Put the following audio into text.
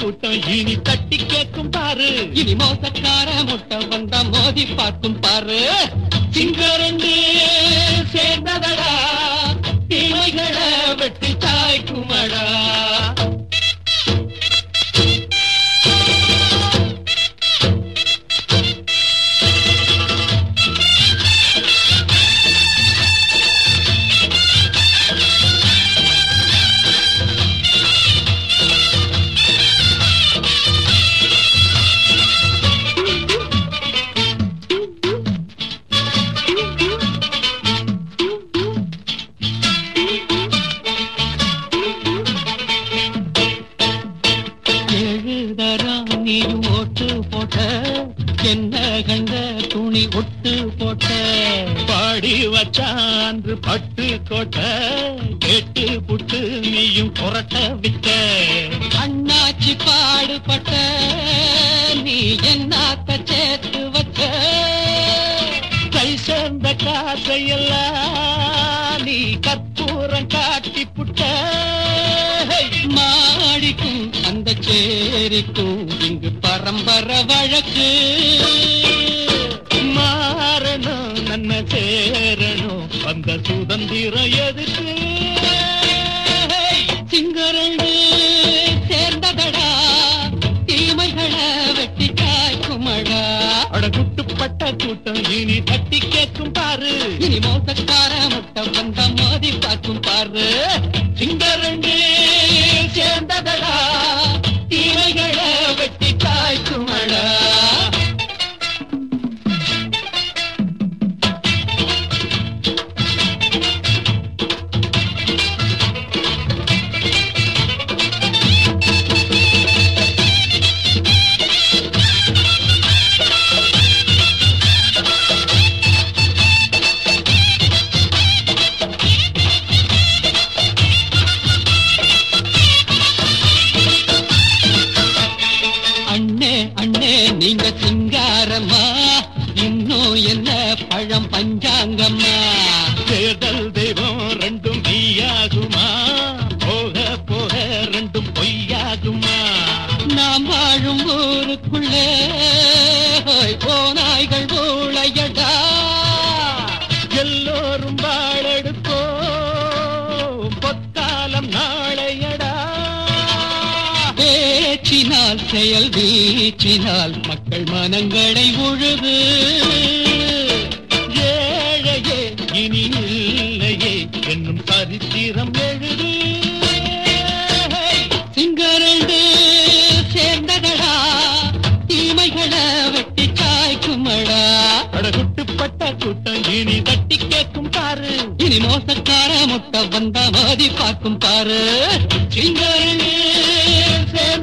கூட்டம் இனி தட்டி கேட்கும் பாரு இனி மோசக்கார முட்டை வந்தா மோதி பார்க்கும் பாரு சிங்கரண்டு சேர்ந்ததடா தீமைகளை வெட்டி சாய்க்குமடா எழுதறான் நீயும் ஓட்டு போட்ட என்ன கண்ட துணி ஒட்டு போட்ட பாடி வச்சான்று பட்டு கோட்டை கேட்டு புட்டு நீயும் புரட்ட விட்ட அண்ணாச்சி பாடுபட்ட நீ என்னாத்த சேர்த்து வச்ச கை சேர்ந்த காசையெல்லாம் நீ கற்பூரம் காட்டி புட்ட மாடிக்கும் அந்த சேரிக்கும் இங்கு பரம்பரை வழக்கு மாறணும் நன்ன சேரணும் அந்த சுதந்திரம் எதுக்கு சிங்கரண்டு சேர்ந்ததடா தீமைகளை வெட்டி காய்க்குமடா அடகுட்டுப்பட்ட கூட்டம் இனி தட்டி கேட்கும் பாரு இனி மோசக்கார முட்டை வந்த மோதி பார்க்கும் பாரு சிங்கரண்டு சேர்ந்ததடா தீமைகளை வெட்டி காய்க்குமடா அண்ணே அண்ணே நீங்க சிங்காரம்மா இன்னும் என்ன பழம் பஞ்சாங்கம்மா தேர்தல் தெய்வம் ரெண்டும் மெய்யாகுமா போக போக ரெண்டும் பொய்யாகுமா நாம் வாழும் ஊருக்குள்ளே போனாய்கள் ஊழையடா எல்லோரும் வாழெடுப்போ பொற்காலம் நாளையடா பேச்சினால் செயல் வீச்சினால் மக்கள் மனங்களை உழுது ஏழையே இனி இல்லையே என்னும் சரித்திரம் எழுது சிங்கரண்டு சேர்ந்ததடா தீமைகளை வெட்டி சாய்க்குமடா அடகுட்டுப்பட்ட கூட்டம் இனி தட்டி கேட்கும் பாரு இனி மோசக்கார முட்டை வந்தா மோதி பார்க்கும் பாரு சிங்கரனே சேர்ந்ததடா